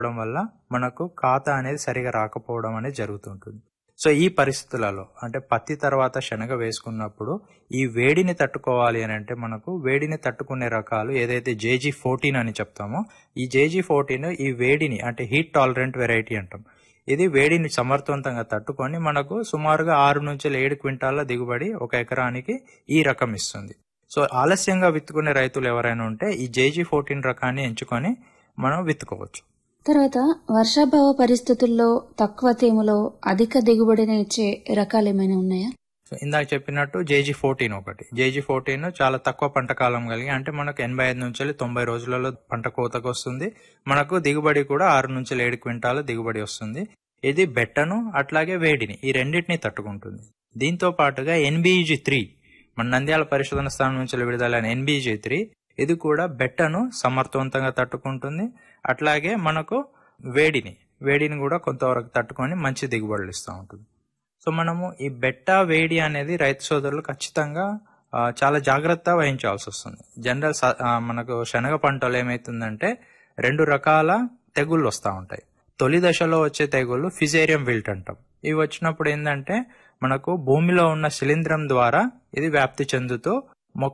అవడం వల్ల మనకు ఖాతా అనేది సరిగా రాకపోవడం అనేది జరుగుతుంటుంది సో ఈ పరిస్థితులలో అంటే పత్తి తర్వాత శనగ వేసుకున్నప్పుడు ఈ వేడిని తట్టుకోవాలి అని అంటే మనకు వేడిని తట్టుకునే రకాలు ఏదైతే జేజీ ఫోర్టీన్ అని చెప్తామో ఈ జేజీ ఫోర్టీన్ ఈ వేడిని అంటే హీట్ టాలరెంట్ వెరైటీ అంటాం ఇది వేడిని సమర్థవంతంగా తట్టుకొని మనకు సుమారుగా ఆరు నుంచి ఏడు క్వింటాల దిగుబడి ఒక ఎకరానికి ఈ రకం ఇస్తుంది సో ఆలస్యంగా విత్తుకునే రైతులు ఎవరైనా ఉంటే ఈ జేజీ ఫోర్టీన్ రకాన్ని ఎంచుకొని మనం విత్తుకోవచ్చు తర్వాత వర్షాభావ పరిస్థితుల్లో తక్కువ తేమలో అధిక దిగుబడిని ఇచ్చే రకాలు ఏమైనా ఉన్నాయా సో ఇందాక చెప్పినట్టు జేజీ ఫోర్టీన్ ఒకటి జేజీ ఫోర్టీన్ చాలా తక్కువ పంట కాలం కలిగి అంటే మనకు ఎనభై ఐదు నుంచి వెళ్ళి తొంభై రోజులలో పంట కోతకు వస్తుంది మనకు దిగుబడి కూడా ఆరు నుంచి ఏడు క్వింటాల దిగుబడి వస్తుంది ఇది బెట్టను అట్లాగే వేడిని ఈ రెండింటిని తట్టుకుంటుంది దీంతో పాటుగా ఎన్బిజి త్రీ మన నంద్యాల పరిశోధన స్థానం నుంచి విడుదలైన ఎన్బిజి త్రీ ఇది కూడా బెట్టను సమర్థవంతంగా తట్టుకుంటుంది అట్లాగే మనకు వేడిని వేడిని కూడా కొంతవరకు తట్టుకొని మంచి దిగుబడులు ఇస్తూ ఉంటుంది సో మనము ఈ బెట్ట వేడి అనేది రైతు సోదరులు ఖచ్చితంగా ఆ, చాలా జాగ్రత్త వహించాల్సి వస్తుంది జనరల్ స- ఆ, మనకు శనగ పంటలు ఏమైతుందంటే రెండు రకాల తెగుళ్ళు వస్తూ ఉంటాయి తొలి దశలో వచ్చే తెగుళ్ళు ఫిజేరియం విల్ట్ అంటాం ఇవి వచ్చినప్పుడు ఏంటంటే మనకు భూమిలో ఉన్న శిలీంధ్రం ద్వారా ఇది వ్యాప్తి చెందుతూ